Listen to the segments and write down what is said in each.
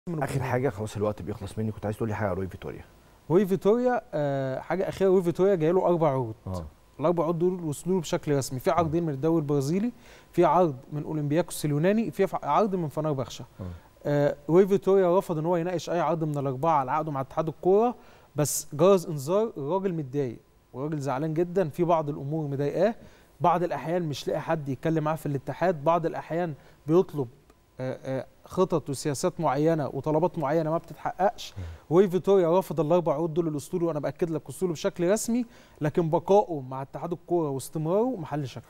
من اخر الجمهور. حاجه خلاص الوقت بيخلص مني كنت عايز تقول لي حاجه على روي فيتوريا روي فيتوريا آه حاجه اخيره روي فيتوريا جاي له اربع عروض اه الاربع عروض دول وصلوا له بشكل رسمي في عرضين من الدوري البرازيلي في عرض من اولمبياكوس اليوناني في عرض من فنربخشة آه. آه روي فيتوريا رفض ان هو يناقش اي عرض من الاربعه على عقده مع اتحاد الكوره بس جرس انذار الراجل متضايق والراجل زعلان جدا في بعض الامور مضايقاه بعض الاحيان مش لاقي حد يتكلم معاه في الاتحاد بعض الاحيان بيطلب آه، آه، خطط وسياسات معينه وطلبات معينه ما بتتحققش روي فيتوريا رفض الاربع عروض دول الاسطوري وانا باكد لك وصوله بشكل رسمي لكن بقائه مع اتحاد الكوره واستمراره محل شك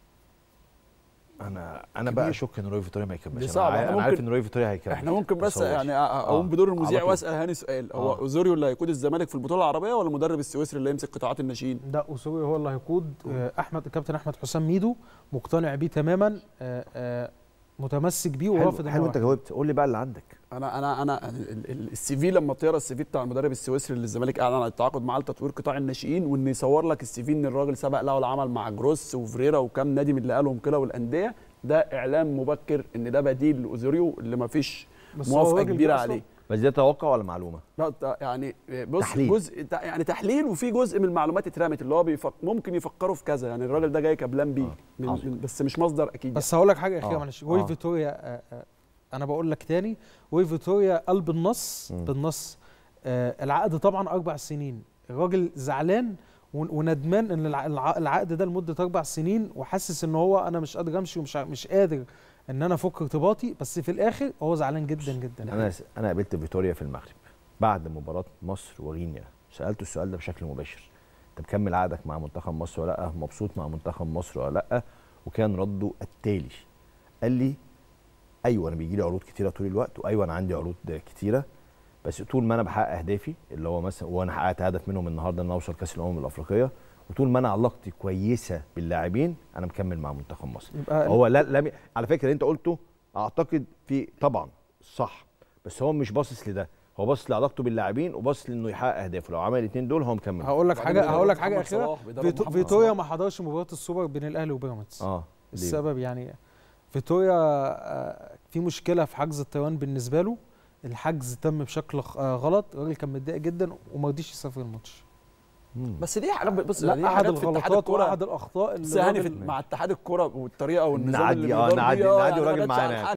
انا انا بقى اشك ان روي فيتوريا ما يكملش دي انا, صعبة. عا- إحنا انا عارف ممكن- ان روي فيتوريا هيكمل احنا ممكن بس هو يعني مش- اقوم آه، بدور على المذيع طول. واسال هاني سؤال هو آه. اوزوريو اللي هيقود الزمالك في البطوله العربيه ولا المدرب السويسري اللي يمسك قطاعات الناشئين ده اسوري هو اللي هيقود آه، احمد الكابتن احمد حسام ميدو مقتنع بيه تماما آه، آه، متمسك بيه ورافض حلو, إن حلو هو انت جاوبت قول لي بقى اللي عندك انا انا انا السي في لما بتقرا السي في بتاع المدرب السويسري اللي الزمالك اعلن عن التعاقد معاه لتطوير قطاع الناشئين وان يصور لك السي في ان الراجل سبق له العمل مع جروس وفريرا وكام نادي من اللي قالهم كده والانديه ده اعلان مبكر ان ده بديل لاوزوريو اللي ما فيش بس هو موافقه الراجل ده كبيره أصلاً عليه بس ده توقع ولا معلومه لا ت- يعني بص تحليل. جزء ت- يعني تحليل وفي جزء من المعلومات اترمت اللي هو بيفك ممكن يفكروا في كذا يعني الراجل ده جاي كبلان بي آه. من عظيم. من بس مش مصدر اكيد بس هقول لك حاجه اخيره آه. معلش روي آه. فيتوريا آه، آه، انا بقول لك تاني روي فيتوريا قلب النص مم. بالنص آه، العقد طبعا اربع سنين الراجل زعلان ون- وندمان ان الع- الع- العقد ده لمده اربع سنين وحاسس ان هو انا مش قادر امشي ومش ع- مش قادر ان انا افك ارتباطي بس في الاخر هو زعلان جدا جدا انا انا قابلت فيتوريا في المغرب بعد مباراه مصر وغينيا سالته السؤال ده بشكل مباشر انت مكمل عقدك مع منتخب مصر ولا لا مبسوط مع منتخب مصر ولا لا وكان رده التالي قال لي ايوه انا بيجي لي عروض كتيره طول الوقت وايوه انا عندي عروض كتيره بس طول ما انا بحقق اهدافي اللي هو مثلا وانا حققت هدف منهم النهارده ان أنا اوصل كاس الامم الافريقيه وطول ما انا علاقتي كويسه باللاعبين انا مكمل مع منتخب مصر يبقى هو لا لم على فكره اللي انت قلته اعتقد في طبعا صح بس هو مش باصص لده هو باصص لعلاقته باللاعبين وباصص لانه يحقق اهدافه لو عمل الاثنين دول هو مكمل هقول لك وبعدين حاجه بيدرب هقول لك محمد حاجه اخيره صلاح، بيدرب فيتو- محمد فيتوريا صلاح. ما حضرش مباراه السوبر بين الاهلي وبيراميدز اه ليه؟ السبب يعني فيتوريا آه، في مشكله في حجز الطيران بالنسبه له الحجز تم بشكل خ- آه، غلط الراجل كان متضايق جدا وما رضيش يسافر الماتش مم. بس دي حاجات بص دي لا احد حاجات في اتحاد الغلطات الكوره واحد الاخطاء اللي بس يعني في الراجل- مع اتحاد الكوره والطريقه والنظام نعدي- اللي آه، بيدار نعدي- بيه، آه، نعدي يعني ما الراجل جاتش معانا على يعني. حاجة.